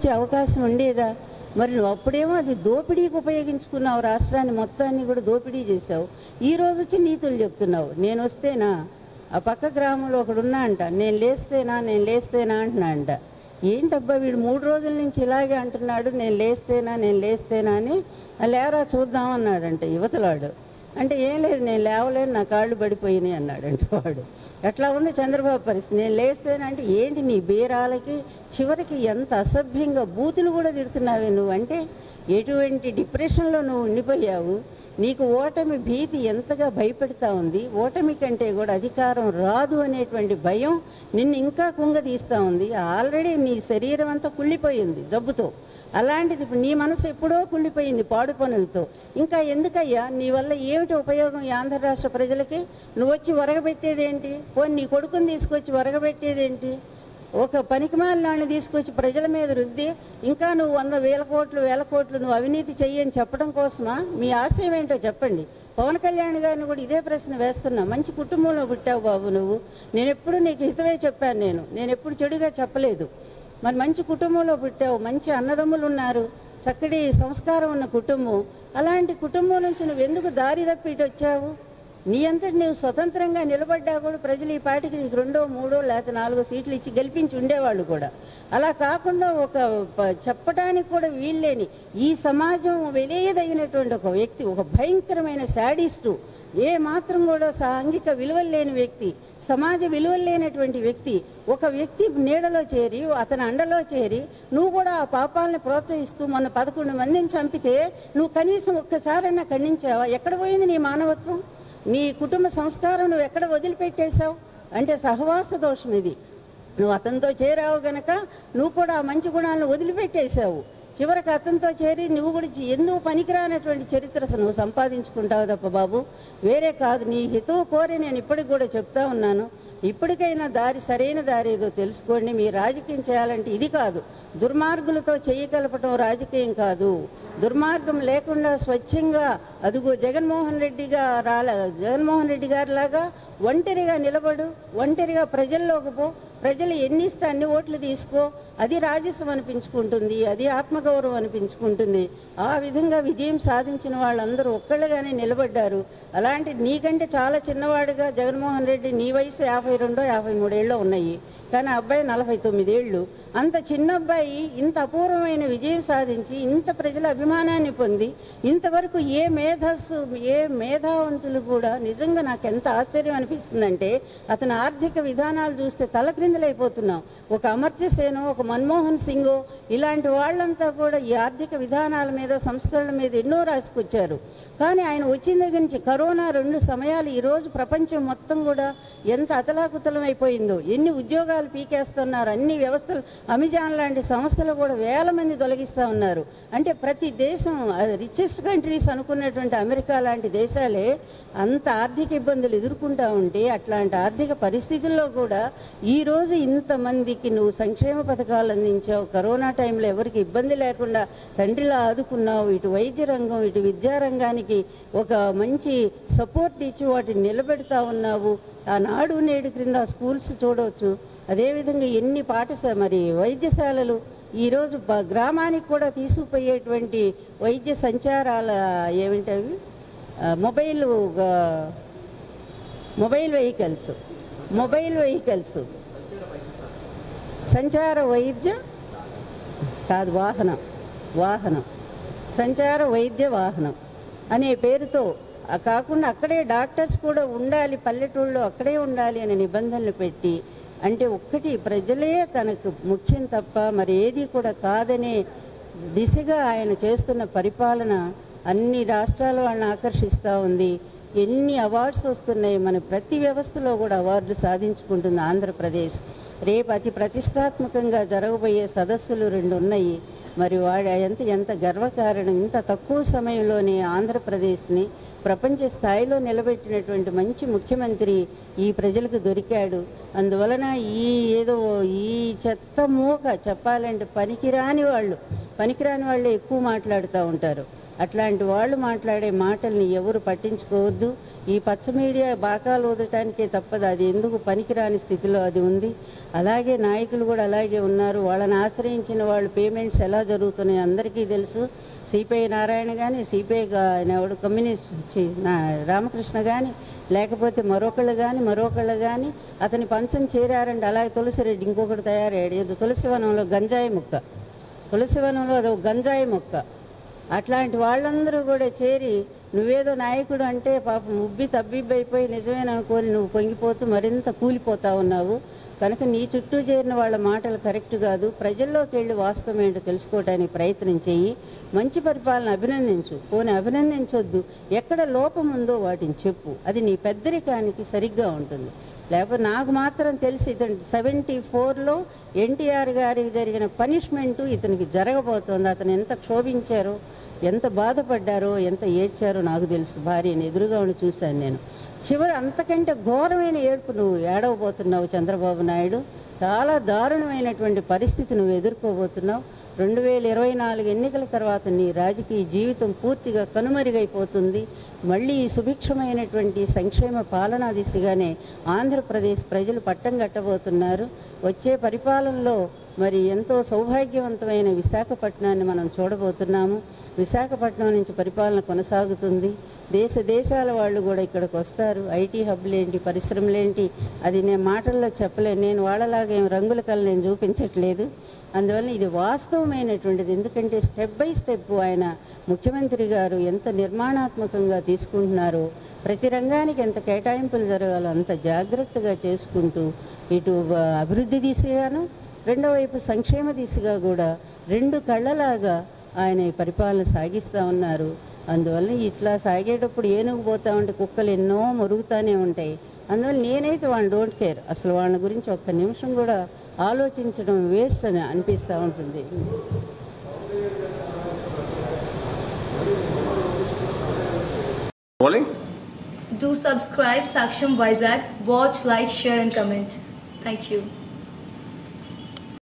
వచ్చే అవకాశం ఉండేదా మరి నువ్వు అప్పుడేమో అది దోపిడీకి ఉపయోగించుకున్నావు రాష్ట్రాన్ని మొత్తాన్ని కూడా దోపిడీ చేసావు ఈ రోజు వచ్చి నీతులు చెప్తున్నావు నేను వస్తేనా ఆ పక్క గ్రామంలో ఒకడున్నా అంట నేను లేస్తేనా నేను లేస్తేనా అంటున్నా అంట ఏంటబ్బా వీడు మూడు రోజుల నుంచి ఇలాగే అంటున్నాడు నేను లేస్తేనా నేను లేస్తేనా అని "ఆ, లేరా చూద్దాం అన్నాడంట యువతలాడు అంటే ఏం లేదు నేను లేవలేను నా కాళ్ళు పడిపోయినాయి అన్నాడంట వాడు ఎట్లా ఉంది చంద్రబాబు పరిస్థితి నేను లేస్తేనంటే ఏంటి నీ బీరాలకి చివరికి ఎంత అసభ్యంగా బూతులు కూడా తిడుతున్నావే నువ్వు అంటే ఎటువంటి డిప్రెషన్లో నువ్వు ఉండిపోయావు నీకు ఓటమి భీతి ఎంతగా భయపెడతా ఉంది ఓటమి కంటే కూడా అధికారం రాదు అనేటువంటి భయం నిన్ను ఇంకా కుంగదీస్తూ ఉంది ఆల్రెడీ నీ శరీరం అంతా కుళ్ళిపోయింది జబ్బుతో అలాంటిది ఇప్పుడు నీ మనసు ఎప్పుడో కుళ్ళిపోయింది పాడు పనులతో ఇంకా ఎందుకయ్యా నీ వల్ల ఏమిటి ఉపయోగం ఈ ఆంధ్ర రాష్ట్ర ప్రజలకి నువ్వు వచ్చి వరగబెట్టేదేంటి పోనీ నీ కొడుకుని తీసుకొచ్చి వరగబెట్టేదేంటి ఒక పనికిమాలినాన్ని తీసుకొచ్చి ప్రజల మీద రుద్ది ఇంకా నువ్వు వంద వేల కోట్లు వేల కోట్లు నువ్వు అవినీతి చెయ్యని చెప్పడం కోసమా మీ ఆశయం ఏంటో చెప్పండి పవన్ కళ్యాణ్ గారిని కూడా ఇదే ప్రశ్న వేస్తున్నా మంచి కుటుంబంలో పుట్టావు బాబు నువ్వు నేను ఎప్పుడు నీకు హితవే చెప్పాను నేను నేను ఎప్పుడు చెడుగా చెప్పలేదు మరి మంచి కుటుంబంలో పుట్టావు మంచి అన్నదమ్ములు ఉన్నారు చక్కటి సంస్కారం ఉన్న కుటుంబం అలాంటి కుటుంబం నుంచి నువ్వు ఎందుకు దారి తప్పి ఇటు వచ్చావు నీ అంతటి నువ్వు స్వతంత్రంగా నిలబడ్డా కూడా ప్రజలు ఈ పాటికి నీకు రెండో మూడో లేకపోతే నాలుగో సీట్లు ఇచ్చి గెలిపించి ఉండేవాళ్ళు కూడా అలా కాకుండా ఒక ప- చెప్పడానికి కూడా వీల్లేని ఈ సమాజం వెలియదగినటువంటి ఒక వ్యక్తి ఒక భయంకరమైన శాడిస్టు ఏ మాత్రం కూడా సాంఘిక విలువలు లేని వ్యక్తి సమాజ విలువలు లేనటువంటి వ్యక్తి ఒక వ్యక్తి నీడలో చేరి అతని అండలో చేరి నువ్వు కూడా ఆ పాపాలని ప్రోత్సహిస్తూ మొన్న పదకొండు మందిని చంపితే నువ్వు కనీసం ఒక్కసారైనా ఖండించావా ఎక్కడ పోయింది నీ మానవత్వం నీ కుటుంబ సంస్కారం నువ్వు ఎక్కడ వదిలిపెట్టేశావు అంటే సహవాస దోషం ఇది నువ్వు అతనితో చేరావు గనక నువ్వు కూడా ఆ మంచి గుణాలను వదిలిపెట్టేశావు చివరికి అతనితో చేరి నువ్వు కూడా చి- ఎందుకు పనికిరానటువంటి చరిత్ర అసలు నువ్వు సంపాదించుకుంటావు తప్ప బాబు వేరే కాదు నీ హితవు కోరి నేను ఇప్పటికి కూడా చెప్తా ఉన్నాను ఇప్పటికైనా దారి సరైన దారి ఏదో తెలుసుకోండి మీ రాజకీయం చేయాలంటే ఇది కాదు దుర్మార్గులతో చెయ్యి కలపటం రాజకీయం కాదు దుర్మార్గం లేకుండా స్వచ్ఛంగా అదుగో జగన్మోహన్ రెడ్డిగా రాల జగన్మోహన్ రెడ్డి గారి లాగా ఒంటరిగా నిలబడు ఒంటరిగా ప్రజల్లోకి పో ప్రజలు ఎన్ని ఇస్తే అన్ని ఓట్లు తీసుకో అది రాజస్వం అనిపించుకుంటుంది అది ఆత్మగౌరవం అనిపించుకుంటుంది ఆ విధంగా విజయం సాధించిన వాళ్ళందరూ ఒక్కళ్ళుగానే నిలబడ్డారు అలాంటి నీకంటే చాలా చిన్నవాడుగా జగన్మోహన్ రెడ్డి నీ వయసు యాభై రెండో యాభై మూడేళ్ళలో ఉన్నాయి కానీ ఆ అబ్బాయి నలభై తొమ్మిదేళ్ళు అంత చిన్న అబ్బాయి ఇంత అపూర్వమైన విజయం సాధించి ఇంత ప్రజల అభిమానాన్ని పొంది ఇంతవరకు ఏ మేధస్సు ఏ మేధావంతులు కూడా నిజంగా నాకు ఎంత ఆశ్చర్యం అనిపిస్తుందంటే అతని ఆర్థిక విధానాలు చూస్తే తలక్రిందులైపోతున్నాం ఒక అమర్త్య సేనో ఒక మన్మోహన్ సింగో ఇలాంటి వాళ్ళంతా కూడా ఈ ఆర్థిక విధానాల మీద సంస్కరణల మీద ఎన్నో రాసుకొచ్చారు కానీ ఆయన వచ్చిన దగ్గర నుంచి కరోనా రెండు సమయాలు ఈ రోజు ప్రపంచం మొత్తం కూడా ఎంత అతలాకుతలం అయిపోయిందో ఎన్ని ఉద్యోగాలు పీకేస్తున్నారు అన్ని వ్యవస్థలు అమెజాన్ లాంటి సంస్థలు కూడా వేల మంది తొలగిస్తూ ఉన్నారు అంటే ప్రతి దేశం రిచెస్ట్ కంట్రీస్ అనుకున్నటువంటి అమెరికా లాంటి దేశాలే అంత ఆర్థిక ఇబ్బందులు ఎదుర్కొంటా ఉంటే అట్లాంటి ఆర్థిక పరిస్థితుల్లో కూడా ఈ రోజు ఇంతమందికి నువ్వు సంక్షేమ పథకాలు అందించావు కరోనా టైంలో ఎవరికి ఇబ్బంది లేకుండా తండ్రిలా ఆదుకున్నావు ఇటు వైద్య రంగం ఇటు విద్యా రంగానికి ఒక మంచి సపోర్ట్ ఇచ్చి వాటిని నిలబెడతా ఉన్నావు ఆ నాడు నేడు క్రింద స్కూల్స్ చూడవచ్చు అదేవిధంగా ఎన్ని పాఠశాల మరి వైద్యశాలలు ఈరోజు బ- గ్రామానికి కూడా తీసుకుపోయేటువంటి వైద్య సంచారాల ఏమిటవి ఆ, మొబైల్ ఆ, మొబైల్ వెహికల్స్ మొబైల్ వెహికల్స్ సంచార వైద్య కాదు వాహనం వాహనం సంచార వైద్య వాహనం అనే పేరుతో ఆ కాకుండా అక్కడే డాక్టర్స్ కూడా ఉండాలి పల్లెటూళ్ళలో అక్కడే ఉండాలి అనే నిబంధనలు పెట్టి అంటే ఒక్కటి ప్రజలే తనకు ముఖ్యం తప్ప మరి ఏది కూడా కాదనే దిశగా ఆయన చేస్తున్న పరిపాలన అన్ని రాష్ట్రాల వాళ్ళని ఆకర్షిస్తూ ఉంది ఎన్ని అవార్డ్స్ వస్తున్నాయి మన ప్రతి వ్యవస్థలో కూడా అవార్డు సాధించుకుంటుంది ఆంధ్రప్రదేశ్ రేపు అతి ప్రతిష్టాత్మకంగా జరగబోయే సదస్సులు రెండు ఉన్నాయి మరి వాడు ఎంత ఎంత గర్వకారణం ఇంత తక్కువ సమయంలోనే ఆంధ్రప్రదేశ్ని ప్రపంచ స్థాయిలో నిలబెట్టినటువంటి మంచి ముఖ్యమంత్రి ఈ ప్రజలకు దొరికాడు అందువలన ఈ ఏదో ఈ చెత్త మూక చెప్పాలంటే పనికిరాని వాళ్ళు పనికిరాని వాళ్ళు ఎక్కువ మాట్లాడుతూ ఉంటారు అట్లాంటి వాళ్ళు మాట్లాడే మాటల్ని ఎవరు పట్టించుకోవద్దు ఈ పచ్చ మీడియా బాకాలు ఊదటానికే తప్పదు అది ఎందుకు పనికిరాని స్థితిలో అది ఉంది అలాగే నాయకులు కూడా అలాగే ఉన్నారు వాళ్ళని ఆశ్రయించిన వాళ్ళు పేమెంట్స్ ఎలా జరుగుతున్నాయి అందరికీ తెలుసు సిపిఐ నారాయణ కానీ సిపిఐ ఆయన ఎవడు కమ్యూనిస్ట్ చి, నా- రామకృష్ణ కానీ లేకపోతే మరొకళ్ళు కానీ మరొకళ్ళు కానీ అతని పంచం చేరారంటే అలాగే తులసిరెడ్డి ఇంకొకటి తయారయ్యాడు ఏదో తులసివనంలో గంజాయి మొక్క తులసివనంలో అది ఒక గంజాయి మొక్క అట్లాంటి వాళ్ళందరూ కూడా చేరి నువ్వేదో నాయకుడు అంటే పాపం ఉబ్బి తబ్బిబ్బైపోయి నిజమేననుకొని నువ్వు పొంగిపోతూ మరింత కూలిపోతా ఉన్నావు కనుక నీ చుట్టూ చేరిన వాళ్ళ మాటలు కరెక్ట్ కాదు ప్రజల్లోకి వెళ్ళి వాస్తవం ఏంటో తెలుసుకోవడానికి ప్రయత్నం చెయ్యి మంచి పరిపాలన అభినందించు పోనీ అభినందించొద్దు ఎక్కడ లోపం ఉందో వాటిని చెప్పు అది నీ పెద్దరికానికి సరిగ్గా ఉంటుంది లేకపోతే నాకు మాత్రం తెలిసి ఇతను సెవెంటీ ఫోర్లో ఎన్టీఆర్ గారికి జరిగిన పనిష్మెంటు ఇతనికి జరగబోతోంది అతను ఎంత క్షోభించారో ఎంత బాధపడ్డారో ఎంత ఏడ్చారో నాకు తెలుసు భార్యని ఎదురుగా ఉండి చూశాను నేను చివరి అంతకంటే ఘోరమైన ఏడుపు నువ్వు ఏడవబోతున్నావు చంద్రబాబు నాయుడు చాలా దారుణమైనటువంటి పరిస్థితి నువ్వు ఎదుర్కోబోతున్నావు రెండు వేల ఇరవై నాలుగు ఎన్నికల తర్వాత నీ రాజకీయ జీవితం పూర్తిగా కనుమరుగైపోతుంది మళ్ళీ ఈ సుభిక్షమైనటువంటి సంక్షేమ పాలనా దిశగానే ఆంధ్రప్రదేశ్ ప్రజలు పట్టం కట్టబోతున్నారు వచ్చే పరిపాలనలో మరి ఎంతో సౌభాగ్యవంతమైన విశాఖపట్నాన్ని మనం చూడబోతున్నాము విశాఖపట్నం నుంచి పరిపాలన కొనసాగుతుంది దేశ దేశాల వాళ్ళు కూడా ఇక్కడికి వస్తారు ఐటీ హబ్లేంటి పరిశ్రమలేంటి అది నేను మాటల్లో చెప్పలేను నేను వాళ్ళలాగా ఏం రంగుల కళ నేను చూపించట్లేదు అందువల్ల ఇది వాస్తవమైనటువంటిది ఎందుకంటే స్టెప్ బై స్టెప్ ఆయన ముఖ్యమంత్రి గారు ఎంత నిర్మాణాత్మకంగా తీసుకుంటున్నారో ప్రతి రంగానికి ఎంత కేటాయింపులు జరగాలో అంత జాగ్రత్తగా చేసుకుంటూ ఇటు ఆ, అభివృద్ధి దిశగాను రెండో వైపు సంక్షేమ దిశగా కూడా రెండు కళ్ళలాగా ఆయన ఈ పరిపాలన సాగిస్తూ ఉన్నారు అందువల్ల ఇట్లా సాగేటప్పుడు ఏనుగు పోతా ఉంటే కుక్కలు ఎన్నో మరుగుతానే ఉంటాయి అందువల్ల నేనైతే వాళ్ళని డోంట్ కేర్ అసలు వాళ్ళ గురించి ఒక్క నిమిషం కూడా ఆలోచించడం వేస్ట్ అని అనిపిస్తూ ఉంటుంది Rolling? Do subscribe Saksham Vizag. Watch, like, share, and comment. Thank you.